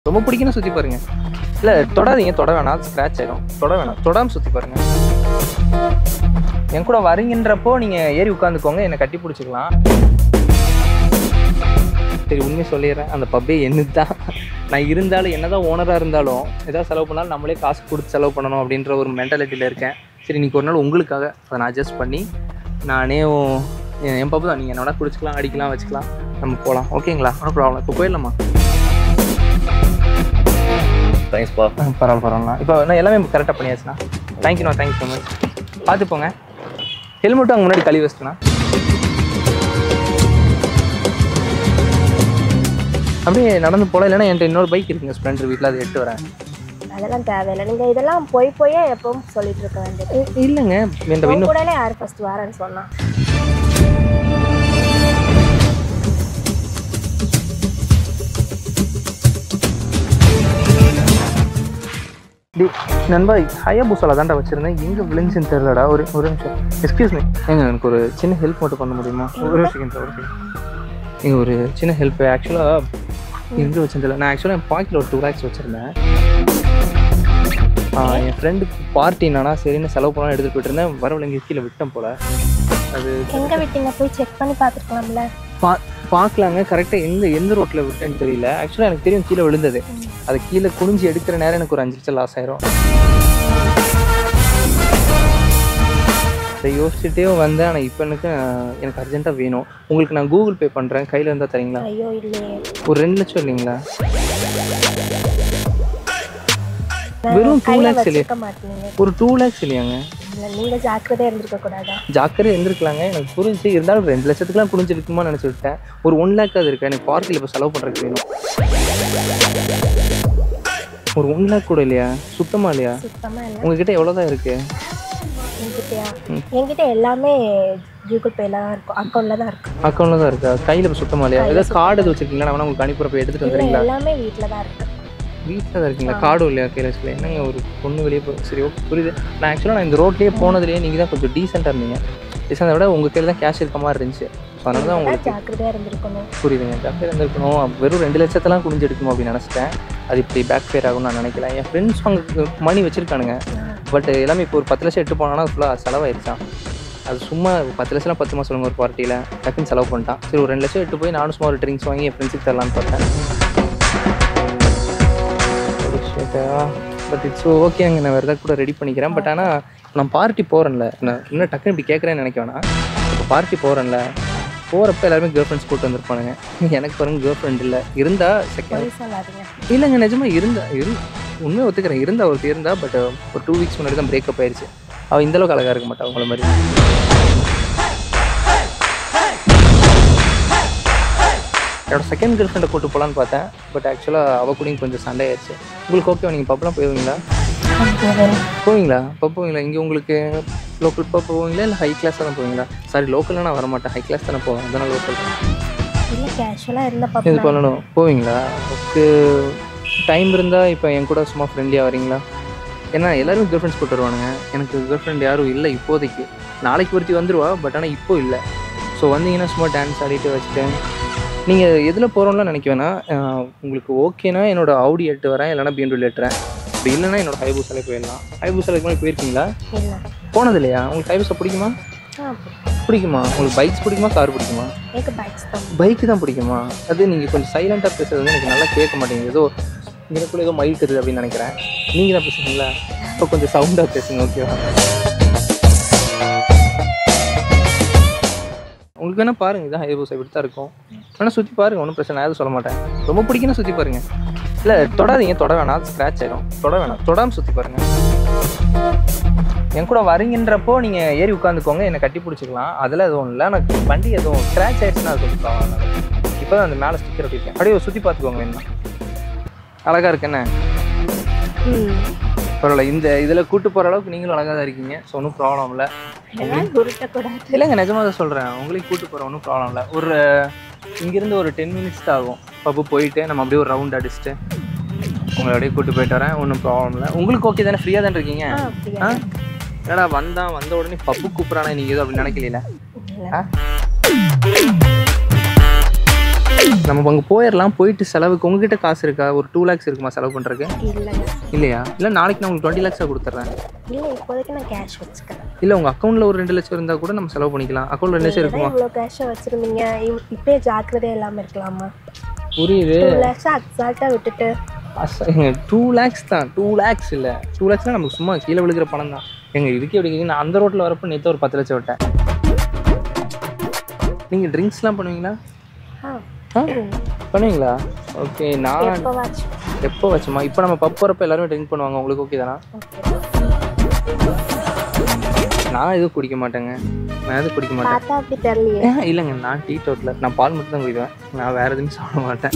ரொம்ப பிடிக்குன்னு சுற்றி பாருங்க இல்லை தொடாதீங்க தொட வேணாம் அது ஸ்க்ராட்ச் ஆயிடும் தொட வேணாம் தொடாமல் சுற்றி பாருங்க என் கூட வரீங்கன்றப்போ நீங்கள் ஏறி உட்காந்துக்கோங்க என்னை கட்டி பிடிச்சிக்கலாம் சரி உண்மையை சொல்லிடுறேன் அந்த பப்பே என்னது தான் நான் இருந்தாலும் என்னதான் ஓனராக இருந்தாலும் ஏதாவது செலவு பண்ணாலும் நம்மளே காசு கொடுத்து செலவு பண்ணணும் அப்படின்ற ஒரு மென்டாலிட்டியில் இருக்கேன் சரி இன்னைக்கு ஒரு நாள் உங்களுக்காக அதை நான் அட்ஜஸ்ட் பண்ணி நானே உன் என் என் பப்பு தான் நீங்கள் என்னோட குடிச்சிக்கலாம் அடிக்கலாம் வச்சுக்கலாம் நம்ம போகலாம் ஓகேங்களா ஒன்றும் ப்ராப்ளம் இப்போ போயிடலாமா தேங்க்ஸ்ப்பா ஆ, பரவாயில்ல பரவாயில்ல இப்போ நான் எல்லாமே கரெக்டாக பண்ணியாச்சுண்ணா தேங்க்யூண்ணா தேங்க்யூ ஸோ மச் பார்த்து போங்க ஹெல்மெட்டும் அங்கே முன்னாடி கழுவி வச்சுட்டுண்ணா அப்படியே நடந்து போகலாம் இல்லைன்னா என்கிட்ட இன்னொரு பைக் இருக்குங்க ஸ்ப்ளெண்டர் வீட்டில் அதை எட்டு வரேன் அதெல்லாம் தேவையில்லை நீங்க இதெல்லாம் போய் போயே எப்பவும் சொல்லிட்டு இருக்க வேண்டியது இ- இல்லைங்க இந்த உன் இன்னும் கூடலே யார் ஃபர்ஸ்ட் வரேன்னு சொன்னா டி நண்பா ஹையா பூசால தான்டா வச்சிருந்தேன் எங்கே விழுந்துச்சுன்னு தெரியலடா ஒரு ஒரு நிமிஷம் எக்ஸ்கியூஸ் மீ ஏங்க எனக்கு ஒரு சின்ன ஹெல்ப் மட்டும் பண்ண முடியுமா ஒரு செகண்ட் ஒரு செகண்ட் இங்கே ஒரு சின்ன ஹெல்ப் ஆக்சுவலாக எங்கே வச்சேன் தெரியல நான் ஆக்சுவலாக என் பாக்கெட்டில் ஒரு டூ லேக்ஸ் வச்சுருந்தேன் ஆ, என் ஃப்ரெண்டுக்கு பார்ட்டி என்னன்னா சரின்னு செலவு பண்ணலாம் எடுத்துகிட்டு போயிட்டு இருந்தேன் வரவழைங்க இங்கே கீழே விட்டேன் போல அது எங்க விட்டீங்க போய் செக் பண்ணி பார்த்துருக்கலாம்ல பா பார்க்கலாங்க கரெக்டாக எந்த எந்த ரோட்டில் விட்டேன்னு தெரியல ஆக்சுவலாக எனக்கு தெரியும் கீழே விழுந்தது அது கீழே குனிஞ்சு எடுக்கிற நேரம் எனக்கு ஒரு அஞ்சு லட்சம் லாஸ் ஆயிரும் அதை யோசிச்சுட்டே வந்தேன் ஆனால் இப்போ எனக்கு அஹ், எனக்கு அர்ஜென்ட்டாக வேணும் உங்களுக்கு நான் கூகுள் பே பண்ணுறேன் கையில் இருந்தால் தரீங்களா ஐயோ இல்லையே ஒரு ரெண்டு லட்சம் இல்லைங்களா வெறும் டூ கையில லேக்ஸ் இல்லையா வச்சிருக்க மாட்டீங்க ஒரு டூ லேக்ஸ் இல்லையாங்க இல்ல, நீங்க ஜாக்கிரதையா இருந்திருக்க கூடாதா ஜாக்கிரதை இருந்திருக்கலாங்க எனக்கு புரிஞ்சு இருந்தாலும் ரெண்டு லட்சத்துக்குலாம் புரிஞ்சிருக்குமா நினச்சி விட்டேன் ஒரு ஒன் லேக் அது இருக்கு எனக்கு பார்ட்டியில் இப்போ செலவு பண்ணுறதுக்கு வேணும் ஒரு ஒன் லேக் கூட இல்லையா சுத்தமா இல்லையா சுத்தமா இல்ல உங்ககிட்ட எவ்வளோதான் இருக்கு என்கிட்டயா என்கிட்ட எல்லாமே கூகுள் பேல தான் இருக்கும் அக்கௌண்ட்ல தான் இருக்கும் அக்கௌண்ட்ல தான் இருக்கா கையில் இப்போ சுத்தமா இல்லையா ஏதாவது கார்டு எதுவும் வச்சிருக்கீங்களா நான் வேணா உங்களுக்கு அனுப்புறப்ப எடுத்துட்டு இல்ல வந்துடுறீங்களா எல்லாமே வீட்ல தான் இருக்கு வீட்டில் தான் இருக்கீங்களா கார்டும் இல்லையா கையில் வச்சுக்கல என்னங்க ஒரு பொண்ணு வெளியே போ சரி ஓகே புரியுது நான் ஆக்சுவலாக நான் இந்த ரோட்லேயே போனதுலேயே நீங்கள் தான் கொஞ்சம் டீசெண்டாக இருந்தீங்க டீசெண்டாக விட உங்கள் கையில் தான் கேஷ் இருக்க மாதிரி இருந்துச்சு ஸோ அதனால தான் உங்களுக்கு அதான் ஜாக்கிரதையா இருந்திருக்கணும் புரியுதுங்க ஜாக்கிரதை இருந்திருக்கணும் வெறும் ரெண்டு லட்சத்தெல்லாம் குனிஞ்சு எடுக்கணும் அப்படின்னு நினச்சிட்டேன் அது இப்படி பேக் ஃபேர் ஆகும்னு நான் நினைக்கல என் ஃப்ரெண்ட்ஸ் அவங்க மணி வச்சிருக்கானுங்க பட் எல்லாமே இப்போ ஒரு பத்து லட்சம் எட்டு போனாங்கன்னா ஃபுல்லாக செலவாயிருச்சான் அது சும்மா பத்து லட்சம்லாம் பத்து மாதம் சொல்லுங்க ஒரு பார்ட்டியில் டக்குன்னு செலவு பண்ணிட்டான் சரி ஒரு ரெண்டு லட்சம் எட்டு போய் நானும் சும்மா ஒரு ட்ரிங்க்ஸ் வாங்கி என் ஃப்ரெண்ட்ஸுக்கு தரலான்னு பார்த்தேன் பட் இட்ஸ் ஓகேங்க நான் வேறு ஏதாவது கூட ரெடி பண்ணிக்கிறேன் பட் ஆனால் நான் பார்ட்டி போகிறேன்ல நான் இன்னும் டக்குன்னு இப்படி கேட்குறேன்னு நினைக்க வேணாம் இப்போ பார்ட்டி போகிறேன்ல போகிறப்ப எல்லாருமே கேர்ள் ஃப்ரெண்ட்ஸ் கூட்டு வந்திருப்பானுங்க எனக்கு பாருங்க கேர்ள் ஃப்ரெண்ட் இல்லை இருந்தா செகண்ட் பொய் சொல்லாதீங்க இல்லைங்க நிஜமா இருந்தா இரு உண்மையை ஒத்துக்கிறேன் இருந்தா ஒருத்தி இருந்தா பட் ஒரு டூ வீக்ஸ் முன்னாடி தான் பிரேக்கப் ஆயிடுச்சு அவள் இந்த அளவுக்கு அழகா இருக்க மாட்டா அவங்கள மாதிரி என்னோட செகண்ட் கேர்ள் ஃப்ரெண்டை கூட்டு போகலான்னு பார்த்தேன் பட் ஆக்சுவலாக அவள் கூடயும் கொஞ்சம் சண்டை ஆயிடுச்சு உங்களுக்கு ஓகே நீங்கள் பப்லாம் போயிருவீங்களா போவீங்களா பப் போவீங்களா இங்கே உங்களுக்கு லோக்கல் பப் போவீங்களா இல்லை ஹை கிளாஸாக தான் போவீங்களா சாரி லோக்கலில் நான் வர மாட்டேன் ஹை கிளாஸ் தானே போவேன் அதனால சொல்கிறேன் இல்ல கேஷுவலா இருந்த இது பாப்பா பண்ணணும் போவீங்களா ஓகே டைம் இருந்தால் இப்போ என் கூட சும்மா ஃப்ரெண்ட்லியாக வரீங்களா ஏன்னா எல்லாருமே கேர்ள் ஃப்ரெண்ட்ஸ் கூட்டு வருவானுங்க எனக்கு கேர்ள் ஃப்ரெண்ட் யாரும் இல்லை இப்போதைக்கு நாளைக்கு ஒருத்தி வந்துருவா பட் ஆனால் இப்போ இல்லை ஸோ வந்தீங்கன்னா சும்மா டான்ஸ் ஆடிட்டு வச்சுட்டு நீங்கள் எதில் போகிறோம்லாம் நினைக்க வேணாம் அஹ் உங்களுக்கு ஓகேனா என்னோட ஆடி எட்டு வரேன் இல்லைனா பிஎன்டபிள்யூ எட்டுறேன் அப்படி இல்லைன்னா என்னோட ஹைபூசாலே போயிடலாம் ஹைபூசாலைக்கு மாதிரி போயிருக்கீங்களா இல்ல போனது இல்லையா உங்களுக்கு ஹைபூசா பிடிக்குமா ஆ, பிடிக்குமா உங்களுக்கு பைக்ஸ் பிடிக்குமா கார் பிடிக்குமா எனக்கு பைக்ஸ் தான் பைக்கு தான் பிடிக்குமா அது நீங்கள் கொஞ்சம் சைலண்ட்டாக பேசுறது வந்து எனக்கு நல்லா கேட்க மாட்டேங்குது ஏதோ எனக்குள்ள ஏதோ மயில்க்குது அப்படின்னு நினைக்கிறேன் நீங்கள் தான் பேசுறீங்களா இப்போ கொஞ்சம் சவுண்டாக பேசுங்க ஓகேவா உங்களுக்கு வேணால் பாருங்க இதான் ஹைபோஸ் இப்படி தான் இருக்கும் வேணால் சுற்றி பாருங்க ஒன்றும் பிரச்சனை எதுவும் சொல்ல மாட்டேன் ரொம்ப பிடிக்குன்னா சுற்றி பாருங்க இல்லை தொடாதீங்க தொட வேணாம் அது ஸ்க்ராட்ச் ஆயிடும் தொட வேணாம் தொடாமல் சுற்றி பாருங்க என் கூட வரீங்கன்றப்போ நீங்கள் ஏறி உட்காந்துக்கோங்க என்னை கட்டி பிடிச்சிக்கலாம் அதெல்லாம் எதுவும் இல்லை எனக்கு வண்டி எதுவும் ஸ்க்ராட்ச் ஆயிடுச்சுன்னா அது சொல்லிக்கலாம் இப்போ தான் அந்த மேலே ஸ்டிக்கர் ஒட்டிருக்கேன் அப்படியே சுற்றி பார்த்துக்கோங்க என்ன அழகாக இருக்கு என்ன ம் பரவாயில்ல இந்த இதில் கூட்டு போகிற அளவுக்கு நீங்களும் அழகாக தான் இருக்கீங்க ஸோ ஒன்றும் ப்ராப்ளம் இல்லை எல்லாம் உருட்டக்கூடாது இல்லைங்க நிஜமாக தான் சொல்கிறேன் உங்களையும் கூட்டு போகிற ஒன்றும் ப்ராப்ளம் இல்லை ஒரு இங்கேருந்து ஒரு டென் மினிட்ஸ் தான் ஆகும் பப்பு போயிட்டு நம்ம அப்படியே ஒரு ரவுண்ட் அடிச்சுட்டு உங்களை அப்படியே கூட்டு போயிட்டு வரேன் ஒன்றும் ப்ராப்ளம் இல்லை உங்களுக்கு ஓகே தானே ஃப்ரீயாக தானே இருக்கீங்க ஆ அப்படியா ஆ என்னடா வந்தான் வந்த உடனே பப்பு கூப்பிட்றானே நீங்கள் எதுவும் அப்படி நினைக்கல இல்ல ஆ நம்ம அங்கே போயிடலாம் போயிட்டு செலவுக்கு உங்ககிட்ட காசு இருக்கா ஒரு டூ லேக்ஸ் இருக்குமா செலவு பண்ணுறதுக்கு இல்லைங்க இல்லையா இல்லை நாளைக்கு நான் உங்களுக்கு டுவெண்ட்டி லேக்ஸாக கொடுத்துட்றேன் இல்லை இப்போதைக்கு நான் கேஷ் வச்சுக்கிறேன் இல்லை உங்கள் அக்கௌண்ட்டில் ஒரு ரெண்டு லட்சம் இருந்தால் கூட நம்ம செலவு பண்ணிக்கலாம் அக்கௌண்ட்டில் ரெண்டு லட்சம் இருக்குமா இவ்வளோ கேஷை வச்சுருந்தீங்க இப்பயே ஜாக்கிரதையாக இல்லாமல் இருக்கலாமா புரியுது டூ லேக்ஸாக அக்ஸால்ட்டாக விட்டுட்டு டூ லேக்ஸ் தான் டூ லேக்ஸ் இல்லை டூ லேக்ஸ்னால் நமக்கு சும்மா கீழே விழுகிற பணம் தான் எங்க இதுக்கே எப்படி கேக்குறீங்க? நான் அந்த ரோட்டில் வரப்போ நேற்று ஒரு பத்து லட்சம் விட்டேன் நீங்கள் ட்ரிங்க்ஸ்லாம் பண்ணுவீங்களா ஆ ஆ பண்ணுவீங்களா ஓகே நான் எப்போவாச்சும் எப்போ வச்சுமா இப்போ நம்ம பப் போகிறப்ப எல்லாருமே ட்ரிங்க் பண்ணுவாங்க உங்களுக்கு ஓகே தானா ஓகே நான் எதுவும் குடிக்க மாட்டேங்க நான் எதுவும் குடிக்க மாட்டேன் பார்த்தா அப்படி தெரியலையே ஏன் இல்லைங்க நான் டீ டோட்டில் நான் பால் மட்டும் தான் குடிக்குவேன் நான் வேறு எதுவுமே சாப்பிட மாட்டேன்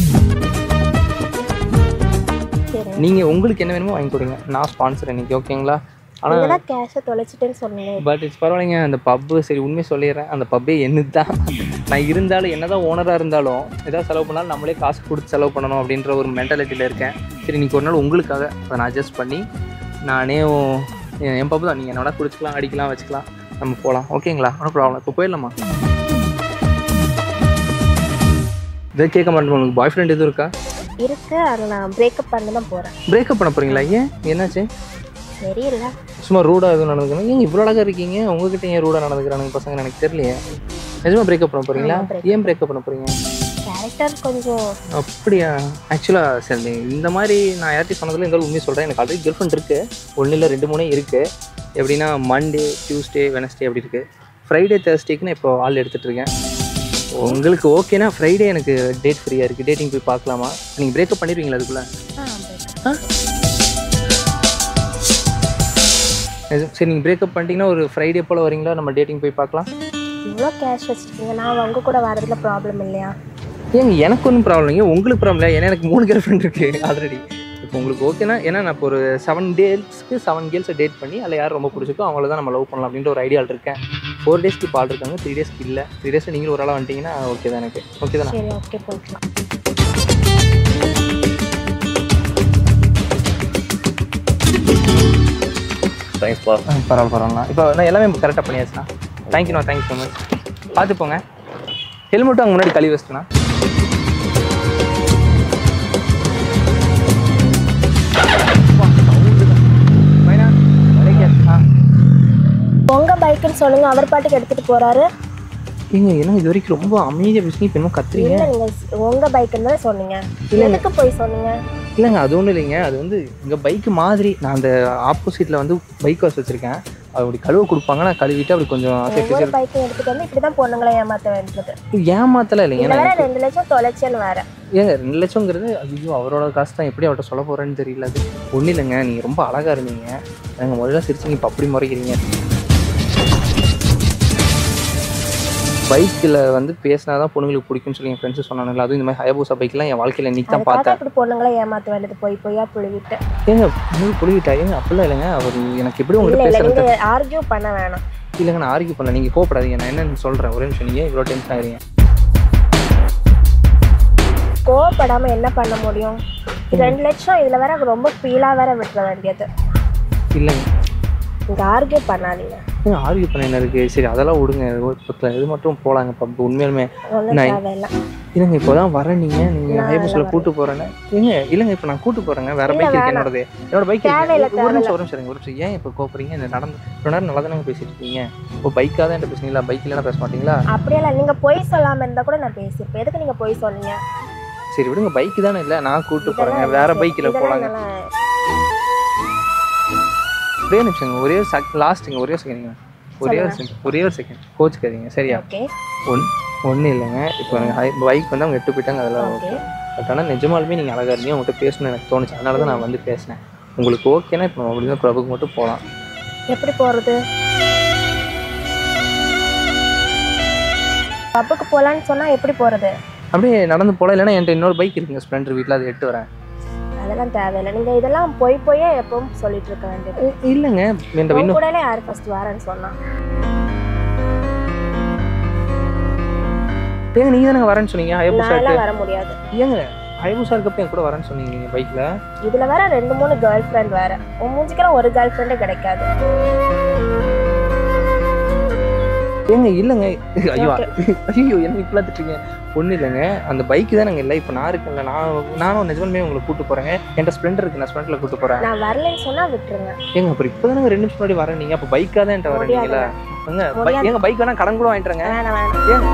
சரி நீங்கள் உங்களுக்கு என்ன வேணுமோ வாங்கி கொடுங்க நான் ஸ்பான்சர் இன்னைக்கு ஓகேங்களா ஆனால் நீங்கள் தான் கேஷை தொலைச்சிட்டேன்னு சொன்னீங்க பட் இட்ஸ் பரவாயில்லைங்க அந்த பப்பு சரி உண்மையை சொல்லிடுறேன் அந்த பப்பே என்னது தான் நான் இருந்தாலும் என்னதான் ஓனராக இருந்தாலும் ஏதாவது செலவு பண்ணாலும் நம்மளே காசு கொடுத்து செலவு பண்ணணும் அப்படின்ற ஒரு மென்டாலிட்டியில் இருக்கேன் சரி இன்னைக்கு ஒரு நாள் உங்களுக்காக அதை நான் அட்ஜஸ்ட் பண்ணி நானே உ- என் என் பப்பு தான் நீங்கள் என்னோட குடிச்சிக்கலாம் அடிக்கலாம் வச்சுக்கலாம் நம்ம போகலாம் ஓகேங்களா ஒன்றும் ப்ராப்ளம் இப்போ போயிடலாமா இதை கேட்க மாட்டேன் உங்களுக்கு பாய் ஃப்ரெண்ட் எதுவும் இருக்கா இருக்கு அதை நான் பிரேக்கப் பண்ண தான் போகிறேன் பிரேக்கப் பண்ண போகிறீங்களா ஏன் என்னாச்சு தெரியல சும்மா ரூடாக எதுவும் நடந்துக்கணும் ஏங்க இவ்வளோ அழகாக இருக்கீங்க உங்ககிட்ட ஏன் ரூடாக நடந்துக்கிறானுங்க பசங்க எனக்கு தெரியலையே நிஜமா பிரேக்கப் பண்ண போறீங்களா ஆமா, breakup. ஏன் பிரேக்கப் பண்ண போறீங்க கேரக்டர் கொஞ்சம் அப்படியா ஆக்சுவலாக சரி இந்த மாதிரி நான் யார்ட்டையும் சொன்னதில் இந்த உண்மையை சொல்கிறேன் எனக்கு ஆல்ரெடி கேர்ள் ஃப்ரெண்ட் இருக்குது ஒன்றும் இல்லை ரெண்டு மூணே இருக்குது எப்படின்னா மண்டே டியூஸ்டே வெனஸ்டே அப்படி இருக்குது ஃப்ரைடே தேர்ஸ்டேக்கு நான் இப்போ ஆள் எடுத்துகிட்டு இருக்கேன் உங்களுக்கு ஓகேனா ஃப்ரைடே எனக்கு டேட் ஃப்ரீயாக இருக்குது டேட்டிங் போய் பார்க்கலாமா நீங்கள் பிரேக்கப் பண்ணிடுவீங்களா அதுக்குள்ளே ஆ breakup. சரி நீங்கள் பிரேக்கப் பண்ணிட்டீங்கன்னா ஒரு ஃப்ரைடே போல் வரீங்களா நம்ம டேட்டிங் போய் பார்க்கலாம் இவ்வளோ கேஷ் வச்சுருக்கீங்க நான் உங்க கூட வரதுல ப்ராப்ளம் இல்லையா ஏங்க எனக்கு ஒன்றும் ப்ராப்ளம் இல்லைங்க உங்களுக்கு ப்ராப்ளம் இல்லை ஏன்னா எனக்கு மூணு கேர்ள் ஃப்ரெண்ட் இருக்குது ஆல்ரெடி இப்போ உங்களுக்கு ஓகேனா ஏன்னா நான் இப்போ ஒரு செவன் டேஸ்க்கு செவன் கேர்ள்ஸை டேட் பண்ணி அதில் யார் ரொம்ப பிடிச்சிக்கோ அவங்கள தான் நம்ம லவ் பண்ணலாம் அப்படின்ற ஒரு ஐடியாவில் இருக்கேன் ஃபோர் டேஸ்க்கு இப்போ ஆள் இருக்காங்க த்ரீ டேஸ்க்கு இல்லை த்ரீ டேஸில் நீங்களும் ஒரு ஆளாக வந்துட்டீங்கன்னா ஓகே தான் எனக்கு ஓகே தானே சரி ஓகே போய்க்கலாம் தேங்க்ஸ்ப்பா பரவாயில்ல பரவாயில்ல இப்போ நான் எல்லாமே கரெக்டாக பண்ணியாச்சுண்ணா தேங்க்யூண்ணா தேங்க்யூ ஸோ மச் பார்த்து போங்க ஹெல்மெட்டும் அங்கே முன்னாடி கழுவி வச்சுட்டுண்ணா ஆ உங்க பைக்குன்னு சொல்லுங்க அவர் பாட்டுக்கு எடுத்துட்டு போறாரு ஏங்க என்ன இது வரைக்கும் ரொம்ப அமைதியாக பேசுனீங்க இப்போ இன்னும் கத்துறீங்க இல்ல நீங்க உங்க பைக்குன்னு தானே சொன்னீங்க எதுக்கு போய் சொன்னீங்க இல்லைங்க அது ஒன்றும் இல்லைங்க அது வந்து எங்கள் பைக்கு மாதிரி நான் அந்த ஆப்போசிட்டில் வந்து பைக் வாஷ் வச்சுருக்கேன் அது அப்படி கழுவ கொடுப்பாங்க நான் கழுவிட்டு அப்படி கொஞ்சம் ஒவ்வொரு பைக்கும் எடுத்துட்டு வந்து இப்படிதான் பொண்ணுங்களை ஏமாத்த வேண்டியது ஏமாத்தலாம் இல்லைங்க இதுல ஏன்னா வேற ரெண்டு லட்சம் தொலைச்சேன்னு வேற ஏங்க ரெண்டு லட்சங்கிறது ஐயோ அவரோட காசு தான் எப்படி அவர்கிட்ட சொல்ல போகிறேன்னு தெரியல அது ஒன்றும் இல்லைங்க நீங்கள் ரொம்ப அழகாக இருந்தீங்க எனக்கு முதல்ல சிரிச்சிங்க இப்போ அப்படி முறைக்கிறீங்க பைக்கில் வந்து பேசினா தான் பொண்ணுங்களுக்கு பிடிக்கும்னு சொல்லி என் ஃப்ரெண்ட்ஸு சொன்னானுங்களா அதுவும் இந்த மாதிரி ஹயபூசா பைக்லாம் என் வாழ்க்கையில் இன்னைக்கு தான் அதுக்காக பார்த்தேன் இப்படி பொண்ணுங்களை ஏமாத்த வேண்டியது போய் போயா புழுவிட்டு ஏங்க உங்களுக்கு புரிவிட்டா ஏங்க அப்படிலாம் இல்லைங்க அவர் எனக்கு எப்படி இல்ல உங்கள்கிட்ட இல்ல பேசுறது நீங்க ஆர்கியூ பண்ண வேணாம் இல்லைங்க நான் ஆர்கியூ பண்ணல நீங்கள் கோப்படாதீங்க நான் என்னன்னு சொல்கிறேன் ஒரே நிமிஷம் நீங்கள் இவ்வளோ டென்ஷன் ஆகிறீங்க கோவப்படாம என்ன பண்ண முடியும் இது ரெண்டு லட்சம் இதுல வேற ரொம்ப ஃபீலா வேற விட்டுற வேண்டியது இல்லைங்க இங்க ஆர்கியூ பண்ணாதீங்க ஏங்க ஆர்கியூ பண்ண என்ன இருக்குது சரி அதெல்லாம் விடுங்க இப்போ இது மட்டும் போகலாங்க இப்போ உண்மையாலுமே ஒன்றும் நான் தேவையில்லை இல்லைங்க இப்போ தான் வரேன் நீங்கள் நீங்கள் நான் ஹைபஸில் அதெல்லாம் கூட்டு போகிறேன்னு ஏங்க இல்லைங்க இப்போ நான் கூட்டு போகிறேங்க வேற இல்ல, பைக் இருக்கு வேணாம். என்னோடது என்னோட பைக் தேவையில்ல, ஒரு நிமிஷம் ஒரு நிமிஷம் இருங்க, ஒரு நிமிஷம் ஏன் இப்போ கோப்பறீங்க இந்த நடந்து இவ்வளோ நேரம் நல்லா தானே பேசிட்டு இருக்கீங்க இப்போ பைக்காக தான் என்கிட்ட பேசுனீங்களா பைக் இல்லைனா பேச மாட்டீங்களா அப்படியெல்லாம் நீங்க பொய் சொல்லாம இருந்தா கூட நான் பேசியிருப்பேன் எதுக்கு நீங்க பொய் சொன்னீங்க சரி விடுங்க பைக் தானே இல்லை நான் கூட்டு இதெல்லாம் போகிறேங்க வேற சரி, பைக்கில் இதெல்லாம் போகலாங்க நல்லா- ஒரே நிமிஷங்க ஒரே செக் லாஸ்ட்டுங்க ஒரே செகண்ட்ங்க ஒரே ஒரு செகண்ட் ஒரே ஒரு செகண்ட் கோச்சுக்காதீங்க சரியா ஓகே ஒன் ஒன்றும் இல்லைங்க இப்போ எனக்கு பைக் வந்து அவங்க எட்டு போயிட்டாங்க அதெல்லாம் ஓகே பட் ஆனால் நிஜமாலுமே நீங்கள் அழகாக இருந்தீங்க உங்கள்கிட்ட பேசணும்னு எனக்கு தோணுச்சு அதனால தான் நான் வந்து பேசினேன் உங்களுக்கு ஓகேனா இப்போ அப்படின்னு பிரபுக்கு மட்டும் போகலாம் எப்படி போறது பப்புக்கு போலான்னு சொன்னா எப்படி போறது அப்படியே நடந்து போகலாம் இல்லைன்னா என்கிட்ட இன்னொரு பைக் இருக்குங்க ஸ்ப்ளெண்டர் வீட்டில் அதை எட்டு வரேன் அதெல்லாம் தேவையில்லை நீங்க இதெல்லாம் பொய் பொய்யே எப்பவும் சொல்லிட்டு இருக்க வேண்டியது இ- இல்லைங்க என்கிட்ட உங்க இன்னும் கூடலே யாரு ஃபர்ஸ்ட் வரேன்னு சொன்னா ஏங்க நீங்கள் தானே வரேன்னு சொன்னீங்க ஹைபூசா நான் எல்லாம் வர முடியாது ஏங்க ஹைபூசா இருக்கப்ப என் கூட வரேன்னு சொன்னீங்க நீங்கள் பைக்கில் இதுல வேற ரெண்டு மூணு கேர்ள் ஃப்ரெண்ட் வேற உன் மூஞ்சிக்கெல்லாம் ஒரு கேர்ள் ஃப்ரெண்டே கிடைக்காது ஏங்க இல்லைங்க ஐயோ ஐயோ என்ன இப்பெல்லாம் திட்டுறீங்க ஒன்றும் இல்லைங்க அந்த பைக்கு தான் நாங்கள் இல்லை இப்போ நான் இருக்கேன்ல நான் நானும் நிஜமாலுமே உங்களை கூட்டு போகிறேங்க என்கிட்ட ஸ்ப்ளெண்டர் இருக்கு நான் ஸ்ப்ளெண்டரில் கூட்டு போகிறேன் நான் வரலைன்னு சொன்னா விட்டுருங்க ஏங்க அப்புறம் இப்போ தானே ரெண்டு நிமிஷம் முன்னாடி வரேன் நீங்கள் அப்போ பைக்காக தான் என்கிட்ட வரீங்களா ஏங்க பை- முடியாது. ஏங்க பைக் வேணா கடன் கூட வாங்கிட்டுறேங்க வேணாம் வேணாம்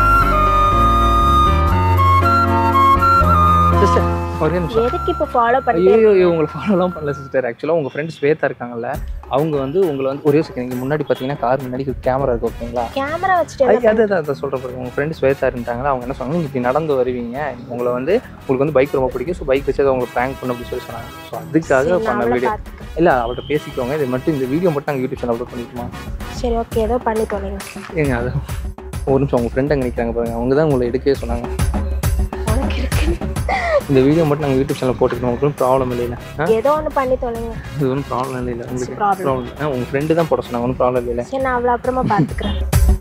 சிஸ்டர் ஒரே நிமிஷம் எதுக்கு இப்போ ஃபாலோ பண்ணிட்டு ஐயோ ஐயோ உங்களை ஃபாலோலாம் பண்ணல சிஸ்டர் ஆக்சுவலாக உங்கள் ஃப்ரெண்ட் ஸ்வேதா இருக்காங்கல்ல அவங்க வந்து உங்களை வந்து ஒரே செகண்ட் நீங்கள் முன்னாடி பார்த்தீங்கன்னா கார் முன்னாடி கேமரா இருக்கு ஓகேங்களா கேமரா வச்சுட்டு அது என்ன அது அதை அதை சொல்கிற பாருங்க உங்கள் ஃப்ரெண்ட் ஸ்வேதா இருந்தாங்களா அவங்க என்ன சொன்னாங்க "நீங்க இப்படி நடந்து வருவீங்க உங்களை வந்து உங்களுக்கு வந்து பைக் ரொம்ப பிடிக்கும் ஸோ பைக் வச்சு அதை உங்களுக்கு ப்ராங்க் பண்ண அப்படி சொல்லி சொன்னாங்க ஸோ அதுக்காக சரி, நான் பண்ண அவளை வீடியோ பார்த்துக்கிறேன். இல்லை அவள்கிட்ட பேசிக்கோங்க இது மட்டும் இந்த வீடியோ மட்டும் நாங்கள் யூடியூப் சேனல் அப்லோட் பண்ணிக்குமா சரி ஓகே ஏதோ பண்ணி தொலைங்க ஏங்க அது ஒரு நிமிஷம் உங்கள் ஃப்ரெண்ட் அங்கே நிற்கிறாங்க பாருங்க அவங்க தான் உங்களை எடுக்கவே சொன்னாங்க உனக்கு இருக்கு இந்த வீடியோ மட்டும் நாங்கள் யூடியூப் சேனல் போட்டுக்கணும் உங்களுக்கு ப்ராப்ளம் இல்லைல்ல ஆ ஏதோ ஒன்று பண்ணி தொலைங்க இது ஒன்றும் ப்ராப்ளம் இல்லை உங்களுக்கு Problem. ப்ராப்ளம் உங்கள் ஃப்ரெண்டு தான் போட சொன்னாங்க ஒன்றும் ப்ராப்ளம் இல்லை சரி நான் அவ்வளோ அப்புறமா பார்த்துக்கிறேன்